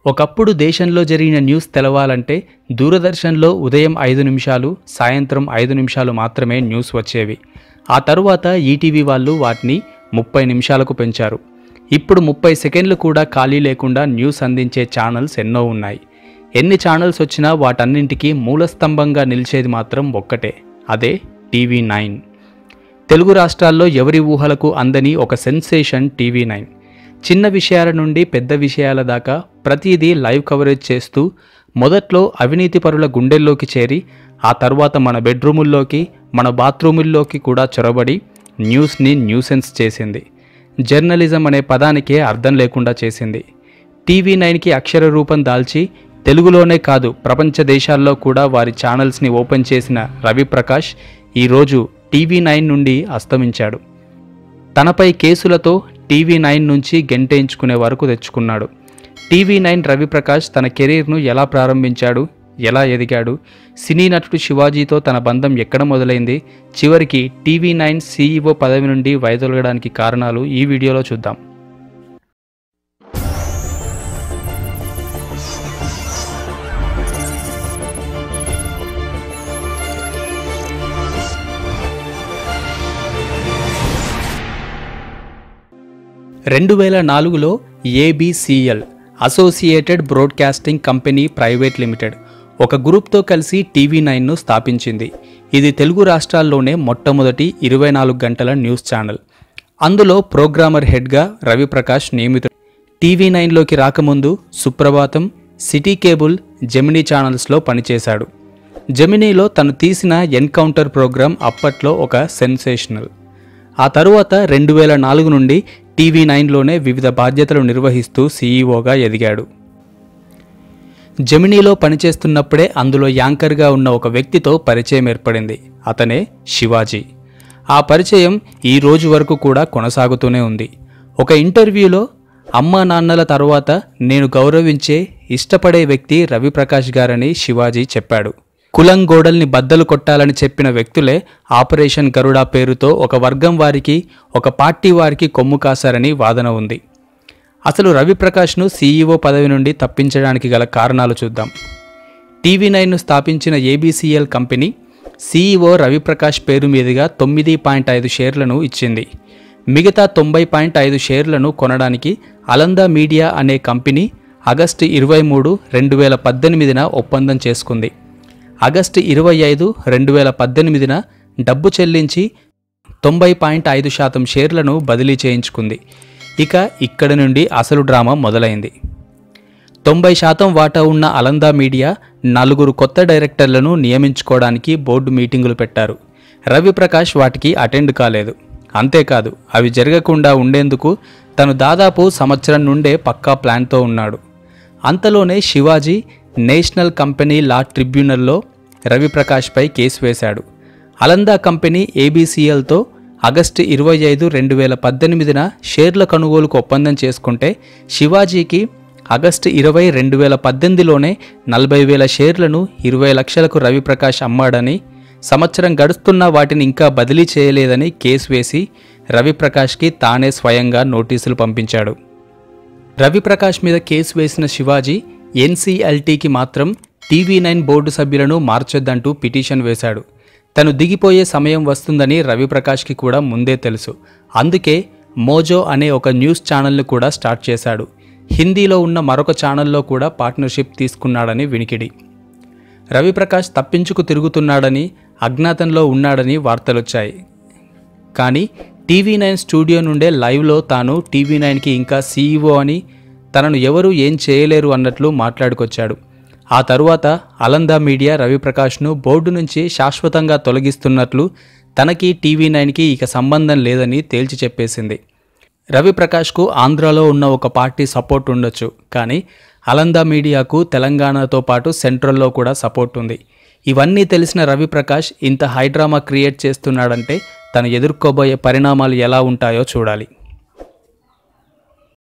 ఒకప్పుడు దేశంలో జరిగిన న్యూస్ తెలవాలంటే దూరదర్శన్లో ఉదయం ఐదు నిమిషాలు సాయంత్రం ఐదు నిమిషాలు మాత్రమే న్యూస్ వచ్చేవి ఆ తరువాత ఈటీవీ వాళ్ళు వాటిని ముప్పై నిమిషాలకు పెంచారు ఇప్పుడు ముప్పై సెకండ్లు కూడా ఖాళీ లేకుండా న్యూస్ అందించే ఛానల్స్ ఎన్నో ఉన్నాయి ఎన్ని ఛానల్స్ వచ్చినా వాటన్నింటికీ మూలస్తంభంగా నిలిచేది మాత్రం ఒక్కటే అదే టీవీ నైన్ తెలుగు రాష్ట్రాల్లో ఎవరి ఊహలకు అందని ఒక సెన్సేషన్ టీవీ నైన్ చిన్న విషయాల నుండి పెద్ద విషయాల దాకా ప్రతిదీ లైవ్ కవరేజ్ చేస్తూ మొదట్లో అవినీతి పరుల గుండెల్లోకి చేరి ఆ తర్వాత మన బెడ్రూముల్లోకి మన బాత్రూముల్లోకి కూడా చొరబడి న్యూస్ని న్యూసెన్స్ చేసింది జర్నలిజం అనే పదానికే అర్థం లేకుండా చేసింది టీవీ నైన్కి అక్షర రూపం దాల్చి తెలుగులోనే కాదు ప్రపంచ దేశాల్లో కూడా వారి ఛానల్స్ని ఓపెన్ చేసిన రవి ప్రకాష్ ఈరోజు టీవీ నైన్ నుండి అస్తమించాడు తనపై కేసులతో టీవీ నైన్ నుంచి గెంటేయించుకునే వరకు తెచ్చుకున్నాడు టీవీ నైన్ రవిప్రకాష్ తన కెరీర్ను ఎలా ప్రారంభించాడు ఎలా ఎదిగాడు సినీ నటుడు శివాజీతో తన బంధం ఎక్కడ మొదలైంది చివరికి టీవీ నైన్ సీఈఓ పదవి నుండి వైదొలగడానికి కారణాలు ఈ వీడియోలో చూద్దాం రెండు వేల నాలుగులో ABCL associated broadcasting company private limited ఒక గ్రూప్తో కలిసి టీవీ నైన్ను స్థాపించింది ఇది తెలుగు రాష్ట్రాల్లోనే మొట్టమొదటి ఇరవై నాలుగు గంటల న్యూస్ ఛానల్ అందులో ప్రోగ్రామర్ హెడ్గా రవిప్రకాష్ నియమితుడు టీవీ నైన్లోకి రాకముందు సుప్రభాతం సిటీ కేబుల్ జెమినీ ఛానల్స్లో పనిచేశాడు జెమినీలో తను తీసిన ఎన్కౌంటర్ ప్రోగ్రాం అప్పట్లో ఒక సెన్సేషనల్ ఆ తరువాత రెండు వేల నాలుగు నుండి టీవీ నైన్లోనే వివిధ బాధ్యతలు నిర్వహిస్తూ సీఈఓగా ఎదిగాడు జెమినీలో పనిచేస్తున్నప్పుడే అందులో యాంకర్గా ఉన్న ఒక వ్యక్తితో పరిచయం ఏర్పడింది అతనే శివాజీ ఆ పరిచయం ఈ రోజు వరకు కూడా కొనసాగుతూనే ఉంది ఒక ఇంటర్వ్యూలో అమ్మా నాన్నల తర్వాత నేను గౌరవించే ఇష్టపడే వ్యక్తి రవిప్రకాష్ గారని శివాజీ చెప్పాడు కులం గోడల్ని బద్దలు కొట్టాలని చెప్పిన వ్యక్తులే ఆపరేషన్ గరుడా పేరుతో ఒక వర్గం వారికి ఒక పార్టీ వారికి కొమ్ము కాశారని వాదన ఉంది అసలు రవిప్రకాష్ను సీఈఓ పదవి నుండి తప్పించడానికి గల కారణాలు చూద్దాం టీవీ నైన్ను స్థాపించిన ఏబీసీఎల్ కంపెనీ సీఈఓ రవిప్రకాష్ పేరు మీదుగా తొమ్మిది పాయింట్ ఐదు షేర్లను ఇచ్చింది మిగతా తొంభై పాయింట్ ఐదు షేర్లను కొనడానికి అలందా మీడియా అనే కంపెనీ ఆగస్టు ఇరవై మూడు రెండు వేల పద్దెనిమిదిన ఒప్పందం చేసుకుంది ఆగస్టు ఇరవై ఐదు రెండు వేల పద్దెనిమిదిన డబ్బు చెల్లించి తొంభై పాయింట్ ఐదు శాతం షేర్లను బదిలీ చేయించుకుంది ఇక ఇక్కడి నుండి అసలు డ్రామా మొదలైంది తొంభై శాతం వాటా ఉన్న అలందా మీడియా నలుగురు కొత్త డైరెక్టర్లను నియమించుకోవడానికి బోర్డు మీటింగులు పెట్టారు రవిప్రకాష్ వాటికి అటెండ్ కాలేదు అంతేకాదు అవి జరగకుండా ఉండేందుకు తను దాదాపు సంవత్సరం నుండే పక్కా ప్లాన్తో ఉన్నాడు అంతలోనే శివాజీ నేషనల్ కంపెనీ లా ట్రిబ్యునల్లో రవిప్రకాష్పై కేసు వేశాడు అలందా కంపెనీ ఏబీసీఎల్తో ఆగస్టు ఇరవై ఐదు రెండు వేల పద్దెనిమిదిన షేర్ల కొనుగోలుకు ఒప్పందం చేసుకుంటే శివాజీకి ఆగస్టు ఇరవై రెండు వేల పద్దెనిమిదిలోనే నలభై వేల షేర్లను ఇరవై లక్షలకు రవిప్రకాష్ అమ్మాడని సంవత్సరం గడుస్తున్నా వాటిని ఇంకా బదిలీ చేయలేదని కేసు వేసి రవిప్రకాష్కి తానే స్వయంగా నోటీసులు పంపించాడు రవిప్రకాష్ మీద కేసు వేసిన శివాజీ ఎన్సీఎల్టీకి మాత్రం టీవీ నైన్ బోర్డు సభ్యులను మార్చొద్దంటూ పిటిషన్ వేశాడు తను దిగిపోయే సమయం వస్తుందని రవిప్రకాష్కి కూడా ముందే తెలుసు అందుకే మోజో అనే ఒక న్యూస్ ఛానల్ను కూడా స్టార్ట్ చేశాడు హిందీలో ఉన్న మరొక ఛానల్లో కూడా పార్ట్నర్షిప్ తీసుకున్నాడని వినికిడి రవిప్రకాష్ తప్పించుకు తిరుగుతున్నాడని అజ్ఞాతంలో ఉన్నాడని వార్తలొచ్చాయి కానీ టీవీ నైన్ స్టూడియో నుండే లైవ్లో తాను టీవీ నైన్కి ఇంకా సీఈఓ అని తనను ఎవరూ ఏం చేయలేరు అన్నట్లు మాట్లాడుకొచ్చాడు ఆ తరువాత అలందా మీడియా రవిప్రకాష్ను బోర్డు నుంచి శాశ్వతంగా తొలగిస్తున్నట్లు తనకి టీవీ నైన్కి ఇక సంబంధం లేదని తేల్చి చెప్పేసింది రవిప్రకాష్కు ఆంధ్రాలో ఉన్న ఒక పార్టీ సపోర్ట్ ఉండొచ్చు కానీ అలందా మీడియాకు తెలంగాణతో పాటు సెంట్రల్లో కూడా సపోర్ట్ ఉంది ఇవన్నీ తెలిసిన రవిప్రకాష్ ఇంత హైడ్రామా క్రియేట్ చేస్తున్నాడంటే తను ఎదుర్కోబోయే పరిణామాలు ఎలా ఉంటాయో చూడాలి